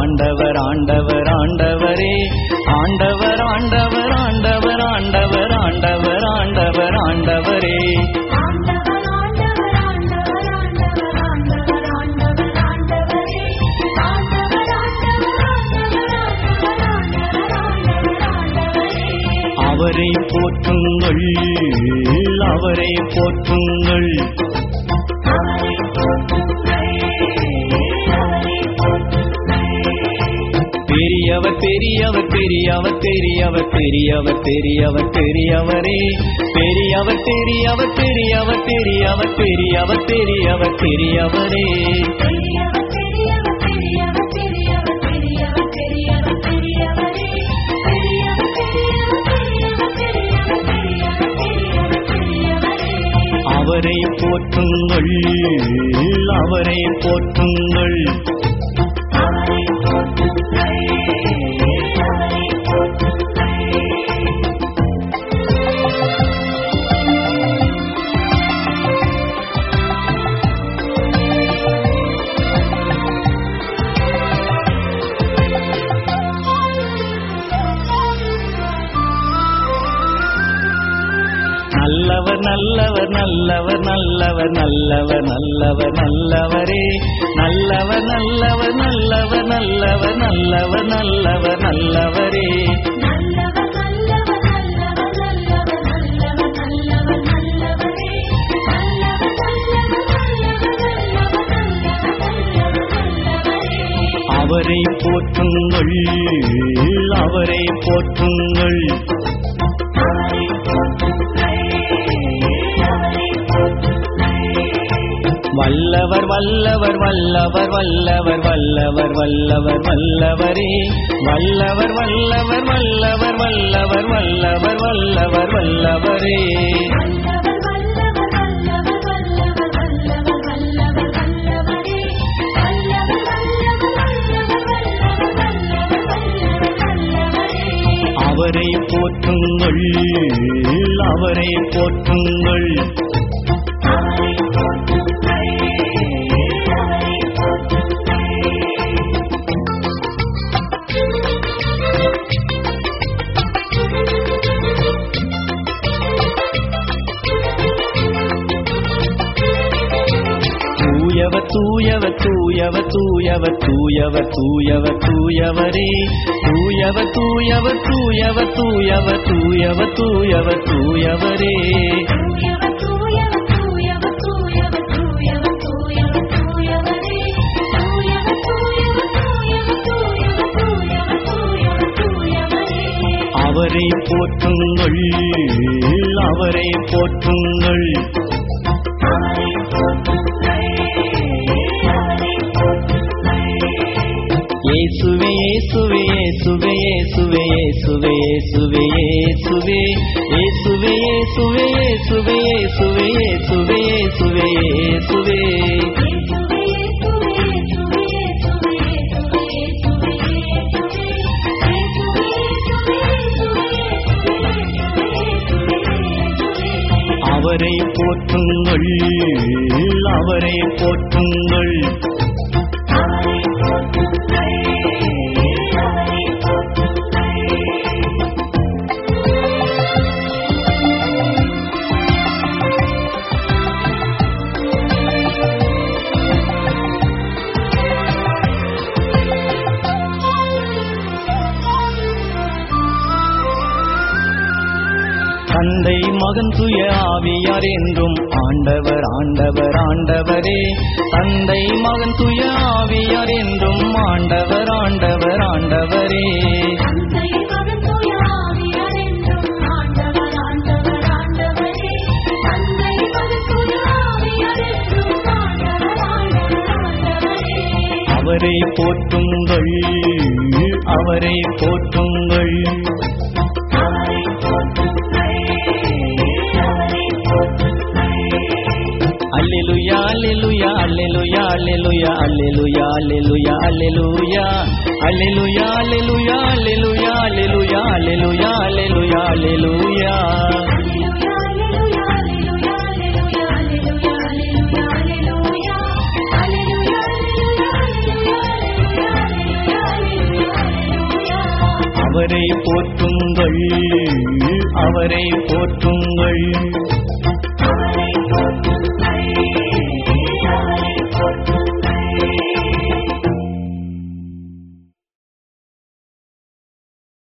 ஆண்டவர் ஆண்டவர் ஆண்டவரே ஆண்டவர் ஆண்டவர் ஆண்டவர் ஆண்டவர் ஆண்டவர் ஆண்டவர் ஆண்டவரே ஆண்டவர் ஆண்டவர் ஆண்டவர் ஆண்டவர் ஆண்டவர் ஆண்டவர் ஆண்டவரே ஆண்டவர் ஆண்டவர் ஆண்டவர் ஆண்டவர் ஆண்டவர் ஆண்டவர் ஆண்டவரே அவரை போற்றுங்கள் அவரை போற்றுங்கள் அவரை போற்றுங்கள் அவரை பெரியவர் பெரியவர் பெரியவர் பெரியவர் பெரியவர் பெரியவர் பெரியவரே பெரியவர் பெரியவர் பெரியவர் பெரியவர் பெரியவர் பெரியவர் பெரியவரே பெரியவர் பெரியவர் பெரியவர் பெரியவர் பெரியவர் பெரியவர் பெரியவரே பெரியவர் பெரியவர் பெரியவர் பெரியவர் பெரியவர் பெரியவர் பெரியவரே அவரை போற்றுங்கள் அவரை போற்றுங்கள் அவரை போற்றுங்கள் அவரை போற்றுங்கள் நல்லவர் நல்லவர் நல்லவர் நல்லவர் நல்லவர் நல்லவர் நல்லவரே நல்லவர் நல்லவர் நல்லவர் நல்லவர் நல்லவர் நல்லவர் நல்லவரே நல்லவர் நல்லவர் நல்லவர் நல்லவர் நல்லவர் நல்லவர் நல்லவரே நல்லவர் நல்லவர் நல்லவர் நல்லவர் நல்லவர் நல்லவரே அவரை போற்றுங்கள் அவரை போற்றுங்கள் அவரை போற்றுங்கள் அவரை போற்றுங்கள் வல்லவர் வல்லவர் வல்லவர் வல்லவர் வல்லவர் வல்லவர் வல்லவரே வல்லவர் வல்லவர் வல்லவர் வல்லவர் வல்லவர் வல்லவர் வல்லவரே வல்லவர் வல்லவர் வல்லவர் வல்லவர் வல்லவர் வல்லவர் வல்லவரே வல்லவர் வல்லவர் வல்லவர் வல்லவர் வல்லவர் வல்லவர் வல்லவரே அவரை போற்றுங்கள் அவரை போற்றுங்கள் அவரை போற்றுங்கள் அவரை போற்றுங்கள் தூயவர் தூயவர் தூயவர் தூயவர் தூயவர் தூயவர் தூயவரே தூயவர் தூயவர் தூயவர் தூயவர் தூயவர் தூயவர் தூயவரே தூயவர் தூயவர் தூயவர் தூயவர் தூயவர் தூயவர் தூயவரே தூயவர் தூயவர் தூயவர் தூயவர் தூயவர் தூயவர் தூயவரே அவரை போற்றுங்கள் அவரை போற்றுங்கள் அவரை போற்றுங்கள் அவரை போற்றுங்கள் இயேசுவே இயேசுவே இயேசுவே இயேசுவே இயேசுவே இயேசுவே இயேசுவே இயேசுவே இயேசுவே இயேசுவே இயேசுவே இயேசுவே இயேசுவே இயேசுவே அவரை போற்றுங்கள் அவரை போற்றுங்கள் தந்தை மகன் துய ஆவியார் என்றும் ஆண்டவர் ஆண்டவர் ஆண்டவரே தந்தை மகன் துய ஆவியார் என்றும் ஆண்டவர் ஆண்டவர் ஆண்டவரே அவரை போற்றுங்கள் அவரை போற்றுங்கள் அல்லேலூயா அல்லேலூயா அல்லேலூயா அல்லேலூயா அல்லேலூயா அல்லேலூயா அல்லேலூயா அல்லேலூயா அல்லேலூயா அல்லேலூயா அல்லேலூயா அல்லேலூயா அல்லேலூயா அல்லேலூயா அவரை போற்றுங்கள் அவரை போற்றுங்கள்